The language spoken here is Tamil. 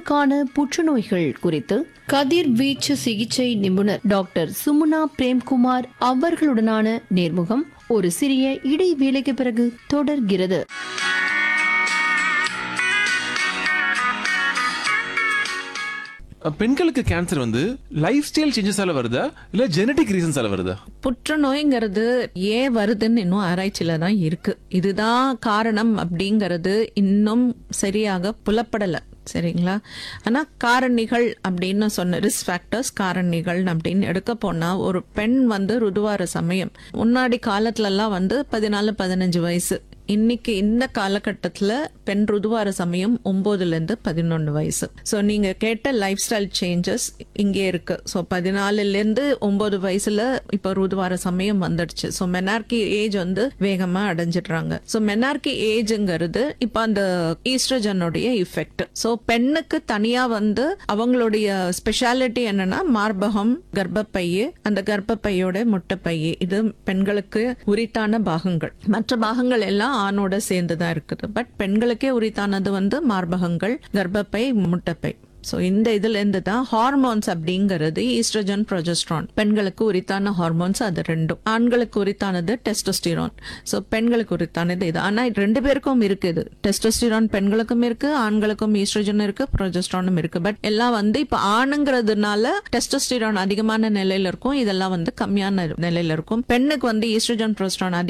பெண்களுக்கான புற்றுநோய்கள் குறித்து கதிர்வீச்சு சிகிச்சை நிபுணர் டாக்டர் சுமுனா பிரேம்குமார் அவர்களுடனான நேர்முகம் ஒரு சிறிய இடைவேளைக்கு பிறகு தொடர்கிறது பெண்களுக்கு கேன்சர் வந்து லைஃப் ஸ்டைல் சேஞ்சஸால வருதா இல்ல ஜெனடிக் ரீசன்ஸால வருதா புற்றுநோய்ங்கிறது ஏன் வருதுன்னு இன்னும் ஆராய்ச்சியில தான் இருக்கு இதுதான் காரணம் அப்படிங்கிறது இன்னும் சரியாக புலப்படல சரிங்களா ஆனா காரணிகள் அப்படின்னு சொன்ன ரிஸ்க் ஃபேக்டர்ஸ் காரணிகள் அப்படின்னு எடுக்க போனா ஒரு பெண் வந்து ருதுவார சமயம் முன்னாடி காலத்துல எல்லாம் வந்து பதினாலு பதினஞ்சு வயசு இன்னைக்கு இந்த காலகட்டத்துல பெண் ருதுவார சமயம் ஒன்பதுல இருந்து பதினொன்னு வயசு சோ நீங்க கேட்ட லைஃப் ஸ்டைல் சேஞ்சஸ் இங்கே இருக்கு சோ பதினாலுல இருந்து ஒன்பது வயசுல இப்ப ருதுவார சமயம் வந்துடுச்சு சோ மெனார்கி ஏஜ் வந்து வேகமா அடைஞ்சிடுறாங்க சோ மெனார்கி ஏஜ்ங்கிறது இப்ப அந்த ஈஸ்ட்ரஜனுடைய இஃபெக்ட் சோ பெண்ணுக்கு தனியா வந்து அவங்களுடைய ஸ்பெஷாலிட்டி என்னன்னா மார்பகம் கர்ப்பப்பையு அந்த கர்ப்பப்பையோட முட்டைப்பையு இது பெண்களுக்கு உரித்தான பாகங்கள் மற்ற பாகங்கள் எல்லாம் ஆணோட சேர்ந்து தான் இருக்குது பட் பெண்களுக்கே உரித்தானது வந்து மார்பகங்கள் கர்ப்பப்பை முட்டைப்பை சோ இந்த இதுல இருந்து தான் ஹார்மோன்ஸ் அப்படிங்கிறது ஈஸ்ட்ரஜன் ப்ரொஜெஸ்ட்ரான் பெண்களுக்கு உரித்தான ஹார்மோன்ஸ் அது ரெண்டும் ஆண்களுக்கு உரித்தானது டெஸ்டோஸ்டிரான் சோ பெண்களுக்கு உரித்தானது இது ஆனா இது ரெண்டு பேருக்கும் இருக்கு இது டெஸ்டோஸ்டிரான் பெண்களுக்கும் இருக்கு ஆண்களுக்கும் ஈஸ்ட்ரஜன் இருக்கு ப்ரொஜெஸ்ட்ரானும் இருக்கு பட் எல்லாம் வந்து இப்ப ஆணுங்கிறதுனால டெஸ்டோஸ்டிரான் அதிகமான நிலையில இருக்கும் இதெல்லாம் வந்து கம்மியான நிலையில இருக்கும் பெண்ணுக்கு வந்து ஈஸ்ட்ரஜன் ப்ரொஜெஸ்ட்ரான் அதிக